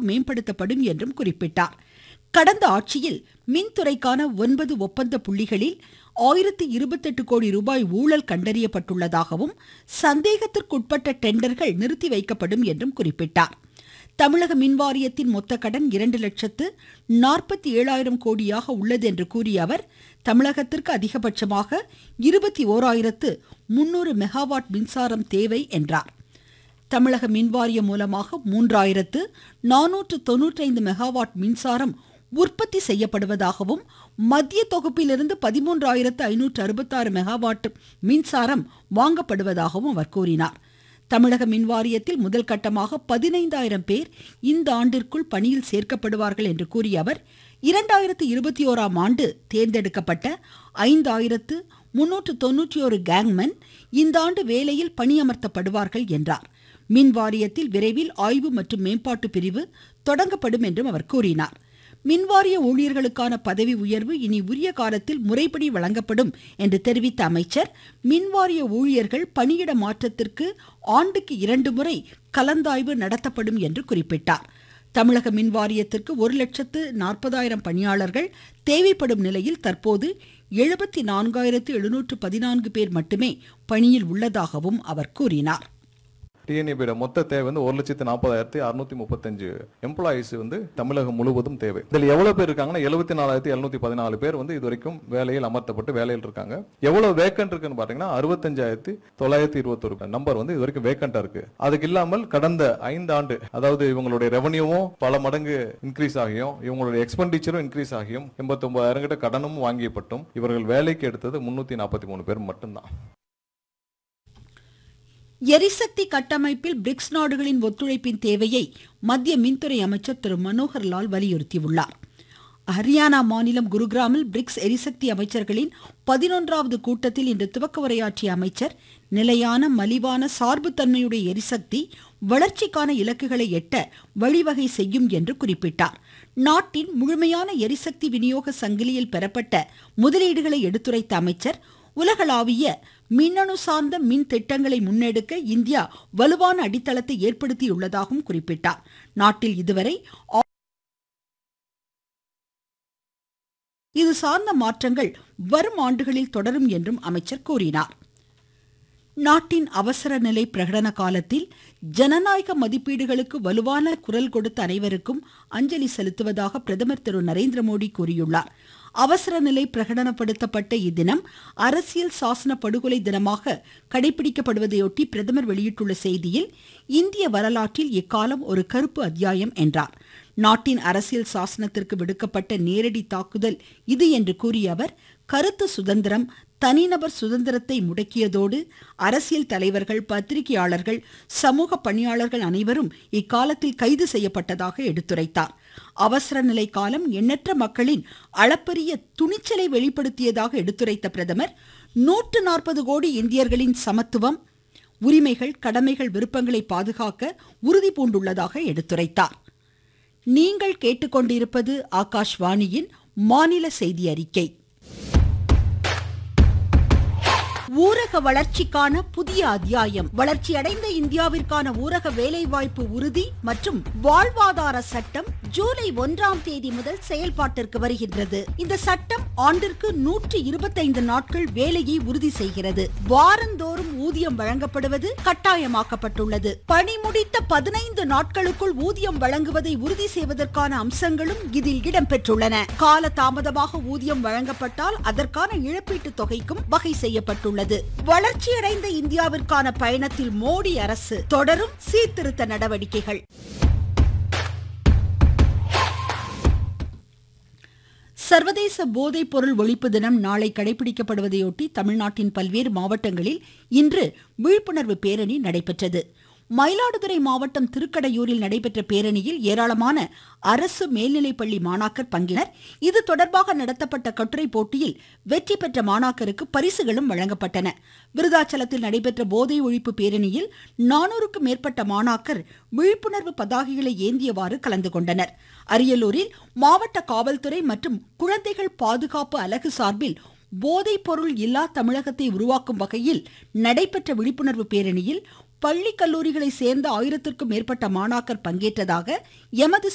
மேம்படுத்தப்படும் என்றும் குறிப்பிட்டார் கடந்த ஆட்சியில் மின்துறைக்கான ஒன்பது ஒப்பந்த புள்ளிகளில் ஆயிரத்தி இருபத்தெட்டு கோடி ரூபாய் ஊழல் கண்டறியப்பட்டுள்ளதாகவும் சந்தேகத்திற்குட்பட்ட டெண்டர்கள் நிறுத்தி வைக்கப்படும் என்றும் குறிப்பிட்டார் தமிழக மின்வாரியத்தின் மொத்த கடன் இரண்டு லட்சத்து நாற்பத்தி ஏழாயிரம் கோடியாக உள்ளது என்று கூறிய அவர் தமிழகத்திற்கு அதிகபட்சமாக இருபத்தி ஓராயிரத்து முன்னூறு மெகாவாட் மின்சாரம் தேவை என்றார் தமிழக மின்வாரியம் மூலமாக மூன்றாயிரத்து நானூற்று தொன்னூற்றைந்து மெகாவாட் மின்சாரம் உற்பத்தி செய்யப்படுவதாகவும் மத்திய தொகுப்பிலிருந்து பதிமூன்றாயிரத்து ஐநூற்று அறுபத்தாறு மெகாவாட் மின்சாரம் வாங்கப்படுவதாகவும் அவர் கூறினார் தமிழக மின்வாரியத்தில் முதல் கட்டமாக பதினைந்தாயிரம் பேர் இந்த ஆண்டிற்குள் பணியில் சேர்க்கப்படுவார்கள் என்று கூறிய அவர் இரண்டாயிரத்து இருபத்தி ஓராம் ஆண்டு தேர்ந்தெடுக்கப்பட்ட ஐந்தாயிரத்து முன்னூற்று தொன்னூற்றி ஒரு கேங்மேன் இந்த ஆண்டு வேலையில் பணியமர்த்தப்படுவார்கள் என்றார் மின் வாரியத்தில் விரைவில் ஆய்வு மற்றும் மேம்பாட்டு பிரிவு தொடங்கப்படும் என்றும் அவர் கூறினார் மின்வாரிய ஊழியர்களுக்கான பதவி உயர்வு இனி உரிய காலத்தில் முறைப்படி வழங்கப்படும் என்று தெரிவித்த அமைச்சர் மின்வாரிய ஊழியர்கள் பணியிட மாற்றத்திற்கு ஆண்டுக்கு இரண்டு முறை கலந்தாய்வு நடத்தப்படும் என்று குறிப்பிட்டார் தமிழக மின்வாரியத்திற்கு ஒரு லட்சத்து நாற்பதாயிரம் பணியாளர்கள் தேவைப்படும் நிலையில் தற்போது எழுபத்தி நான்காயிரத்து எழுநூற்று பதினான்கு பேர் மட்டுமே பணியில் உள்ளதாகவும் அவர் கூறினார் டிஎன்ஏபியோட மொத்த தேவை வந்து ஒரு லட்சத்து நாற்பதாயிரத்தி அறுநூத்தி முப்பத்தஞ்சு எம்ப்ளாயிஸ் வந்து தமிழகம் முழுவதும் தேவை இதில் எவ்வளவு பேர் இருக்காங்கன்னா எழுபத்தி நாலாயிரத்தி எழுநூத்தி பதினாலு பேர் வந்து இது வரைக்கும் வேலையில் அமர்த்தப்பட்டு வேலையில் இருக்காங்க எவ்வளவு வேக்கன்ட் இருக்குன்னு பாத்தீங்கன்னா அறுபத்தஞ்சாயிரத்தி தொள்ளாயிரத்தி இருபத்தொரு நம்பர் வந்து இது வரைக்கும் வேக்கண்டா இருக்கு அதுக்கு இல்லாமல் கடந்த ஐந்து ஆண்டு அதாவது இவங்களுடைய ரெவன்யூவும் பல மடங்கு இன்க்ரீஸ் ஆகியும் இவங்களுடைய எக்ஸ்பெண்டிச்சரும் இன்க்ரீஸ் ஆகியும் எண்பத்தி ஒன்பதாயிரம் கிட்ட கடனும் வாங்கியப்பட்டும் இவர்கள் வேலைக்கு எடுத்தது முன்னூத்தி நாற்பத்தி மூணு பேர் மட்டும்தான் எரிசக்தி கட்டமைப்பில் பிரிக்ஸ் நாடுகளின் ஒத்துழைப்பின் தேவையை மத்திய மின்துறை அமைச்சர் திரு மனோகர் லால் வலியுறுத்தியுள்ளார் ஹரியானா மாநிலம் குருகிராமில் பிரிக்ஸ் எரிசக்தி அமைச்சர்களின் பதினொன்றாவது கூட்டத்தில் இன்று துவக்க உரையாற்றிய அமைச்சர் நிலையான மலிவான சார்புத்தன்மையுடைய எரிசக்தி வளர்ச்சிக்கான இலக்குகளை எட்ட வழிவகை செய்யும் என்று குறிப்பிட்டார் நாட்டின் முழுமையான எரிசக்தி விநியோக சங்கிலியில் பெறப்பட்ட முதலீடுகளை எடுத்துரைத்த அமைச்சர் உலகளாவிய மின்னணு சார்ந்த மின் திட்டங்களை முன்னெடுக்க இந்தியா வலுவான அடித்தளத்தை ஏற்படுத்தியுள்ளதாகவும் குறிப்பிட்டார் நாட்டில் இதுவரை இது சார்ந்த மாற்றங்கள் வரும் ஆண்டுகளில் தொடரும் என்றும் அமைச்சர் கூறினார் நாட்டின் அவசர நிலை பிரகடன காலத்தில் ஜனநாயக மதிப்பீடுகளுக்கு வலுவான குரல் கொடுத்த அனைவருக்கும் அஞ்சலி செலுத்துவதாக பிரதமர் திரு நரேந்திர மோடி கூறியுள்ளார் அவசர நிலை பிரகடனப்படுத்தப்பட்ட இத்தினம் அரசியல் சாசன படுகொலை தினமாக கடைபிடிக்கப்படுவதையொட்டி பிரதமர் வெளியிட்டுள்ள செய்தியில் இந்திய வரலாற்றில் இக்காலம் ஒரு கருப்பு அத்தியாயம் என்றார் நாட்டின் அரசியல் சாசனத்திற்கு விடுக்கப்பட்ட நேரடி தாக்குதல் இது என்று கூறிய அவர் கருத்து சுதந்திரம் தனிநபர் சுதந்திரத்தை முடக்கியதோடு அரசியல் தலைவர்கள் பத்திரிகையாளர்கள் சமூக பணியாளர்கள் அனைவரும் இக்காலத்தில் கைது செய்யப்பட்டதாக எடுத்துரைத்தார் அவசர நிலை காலம் எண்ணற்ற மக்களின் அளப்பரிய துணிச்சலை வெளிப்படுத்தியதாக எடுத்துரைத்த பிரதமர் நூற்று நாற்பது கோடி இந்தியர்களின் சமத்துவம் உரிமைகள் கடமைகள் விருப்பங்களை பாதுகாக்க உறுதி பூண்டுள்ளதாக எடுத்துரைத்தார் நீங்கள் கேட்டுக்கொண்டிருப்பது ஆகாஷ்வாணியின் மாநில செய்தி அறிக்கை ஊரக வளர்ச்சிக்கான புதிய அத்தியாயம் வளர்ச்சியடைந்த இந்தியாவிற்கான ஊரக வேலைவாய்ப்பு உறுதி மற்றும் வாழ்வாதார சட்டம் ஜூலை ஒன்றாம் தேதி முதல் செயல்பாட்டிற்கு வருகின்றது இந்த சட்டம் ஆண்டிற்கு நூற்றி இருபத்தைந்து நாட்கள் வேலையை உறுதி செய்கிறது வாரந்தோறும் ஊதியம் வழங்கப்படுவது கட்டாயமாக்கப்பட்டுள்ளது பணி முடித்த பதினைந்து நாட்களுக்குள் ஊதியம் வழங்குவதை உறுதி செய்வதற்கான அம்சங்களும் இதில் இடம்பெற்றுள்ளன கால தாமதமாக ஊதியம் வழங்கப்பட்டால் அதற்கான இழப்பீட்டு தொகைக்கும் வகை செய்யப்பட்டுள்ளது உள்ளது வளர்ச்சியடைந்த இந்தியாவிற்கான பயணத்தில் மோடி அரசு தொடரும் சீர்திருத்த நடவடிக்கைகள் சர்வதேச போதைப் பொருள் ஒழிப்பு தினம் நாளை கடைபிடிக்கப்படுவதையொட்டி தமிழ்நாட்டின் பல்வேறு மாவட்டங்களில் இன்று விழிப்புணர்வு பேரணி நடைபெற்றது மயிலாடுதுறை மாவட்டம் திருக்கடையூரில் நடைபெற்ற பேரணியில் ஏராளமான அரசு மேல்நிலைப்பள்ளி மாணாக்கர் பங்கினர் இது தொடர்பாக நடத்தப்பட்ட கட்டுரை போட்டியில் வெற்றி பெற்ற மாணாக்கருக்கு பரிசுகளும் வழங்கப்பட்டன விருதாச்சலத்தில் நடைபெற்ற போதை ஒழிப்பு பேரணியில் நானூறுக்கும் மேற்பட்ட மாணாக்கர் விழிப்புணர்வு பதாகைகளை ஏந்தியவாறு கலந்து கொண்டனர் அரியலூரில் மாவட்ட காவல்துறை மற்றும் குழந்தைகள் பாதுகாப்பு அலகு சார்பில் போதைப் பொருள் இல்லா தமிழகத்தை உருவாக்கும் வகையில் நடைபெற்ற விழிப்புணர்வு பேரணியில் பள்ளி கல்லூரிகளை சேர்ந்த ஆயிரத்திற்கும் மேற்பட்ட மாணாக்கர் பங்கேற்றதாக எமது